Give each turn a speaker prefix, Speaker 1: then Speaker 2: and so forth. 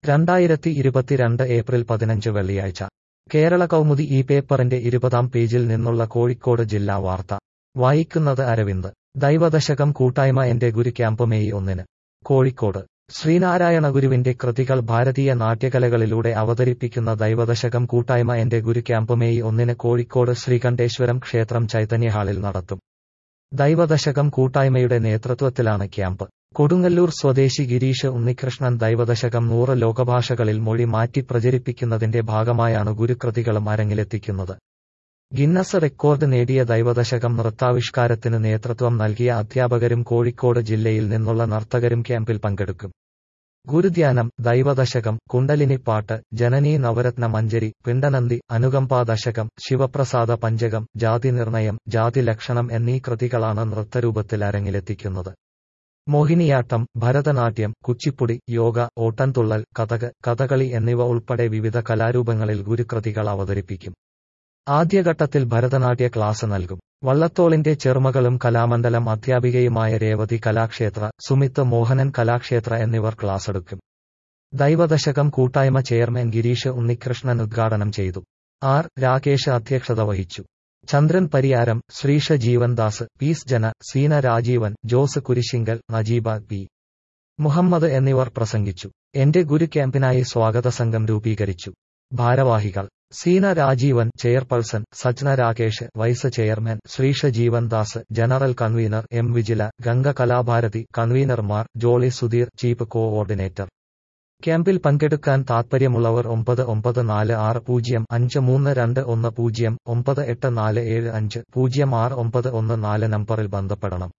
Speaker 1: രണ്ടായിരത്തി ഇരുപത്തിരണ്ട് ഏപ്രിൽ പതിനഞ്ച് വെള്ളിയാഴ്ച കേരള കൗമുദി ഈ പേപ്പറിന്റെ ഇരുപതാം പേജിൽ നിന്നുള്ള കോഴിക്കോട് ജില്ലാ വാർത്ത വായിക്കുന്നത് അരവിന്ദ് ദൈവദശകം കൂട്ടായ്മ എന്റെ ഗുരു ക്യാമ്പ് മെയ് ഒന്നിന് കോഴിക്കോട് ശ്രീനാരായണ ഗുരുവിന്റെ കൃതികൾ ഭാരതീയ നാട്യകലകളിലൂടെ അവതരിപ്പിക്കുന്ന ദൈവദശകം കൂട്ടായ്മ എന്റെ ഗുരു ക്യാമ്പ് മെയ് ഒന്നിന് കോഴിക്കോട് ശ്രീകണ്ഠേശ്വരം ക്ഷേത്രം ചൈതന്യ ഹാളിൽ നടത്തും ദൈവദശകം കൂട്ടായ്മയുടെ നേതൃത്വത്തിലാണ് ക്യാമ്പ് കൊടുങ്ങല്ലൂർ സ്വദേശി ഗിരീഷ് ഉണ്ണികൃഷ്ണൻ ദൈവദശകം നൂറ് ലോകഭാഷകളിൽ മൊഴി മാറ്റി പ്രചരിപ്പിക്കുന്നതിന്റെ ഭാഗമായാണ് ഗുരുകൃതികളും അരങ്ങിലെത്തിക്കുന്നത് ഗിന്നസ് റെക്കോർഡ് നേടിയ ദൈവദശകം നൃത്താവിഷ്കാരത്തിന് നേതൃത്വം നൽകിയ അധ്യാപകരും കോഴിക്കോട് ജില്ലയിൽ നിന്നുള്ള നർത്തകരും ക്യാമ്പിൽ പങ്കെടുക്കും ഗുരുധ്യാനം ദൈവദശകം കുണ്ടലിനിപ്പാട്ട് ജനനീ നവരത്ന മഞ്ജരി പിണ്ടനന്ദി അനുകമ്പാദശകം ശിവപ്രസാദ പഞ്ചകം ജാതി നിർണയം ജാതി ലക്ഷണം എന്നീ കൃതികളാണ് നൃത്തരൂപത്തിൽ അരങ്ങിലെത്തിക്കുന്നത് മോഹിനിയാട്ടം ഭരതനാട്യം കുച്ചിപ്പുടി യോഗ ഓട്ടൻതുള്ളൽ കഥക് കഥകളി എന്നിവ ഉൾപ്പെടെ വിവിധ കലാരൂപങ്ങളിൽ ഗുരുകൃതികൾ അവതരിപ്പിക്കും ആദ്യഘട്ടത്തിൽ ഭരതനാട്യ ക്ലാസ് നൽകും വള്ളത്തോളിന്റെ ചെറുമകളും കലാമണ്ഡലം അധ്യാപികയുമായ രേവതി കലാക്ഷേത്ര സുമിത്ത് മോഹനൻ കലാക്ഷേത്ര എന്നിവർ ക്ലാസ്സെടുക്കും ദൈവദശകം കൂട്ടായ്മ ചെയർമാൻ ഗിരീഷ് ഉണ്ണികൃഷ്ണൻ ഉദ്ഘാടനം ചെയ്തു ആർ രാകേഷ് അധ്യക്ഷത വഹിച്ചു ചന്ദ്രൻ പരിയാരം ശ്രീഷ ജീവൻദാസ് പീസ് ജന സീന രാജീവൻ ജോസ് കുരിശിങ്കൽ നജീബ പി മുഹമ്മദ് എന്നിവർ പ്രസംഗിച്ചു എന്റെ ഗുരു ക്യാമ്പിനായി സ്വാഗത സംഘം രൂപീകരിച്ചു ഭാരവാഹികൾ Seena Rajeevan chairperson Sajna Rakesh vice chairman Sreesha Jeevandas general convener M Vijila Ganga Kalabharathi കൺവീനർമാർ ജോളി സുധീർ ചീഫ് കോഓർഡിനേറ്റർ ക്യാമ്പിൽ പങ്കെടുക്കാൻ താൽപ്പര്യമുള്ളവർ ഒമ്പത് ഒമ്പത് നാല് ആറ് പൂജ്യം അഞ്ച് മൂന്ന് രണ്ട് ഒന്ന് പൂജ്യം ഒമ്പത് എട്ട് നാല് ഏഴ് അഞ്ച് പൂജ്യം ആറ് ഒമ്പത് ഒന്ന് നാല് നമ്പറിൽ ബന്ധപ്പെടണം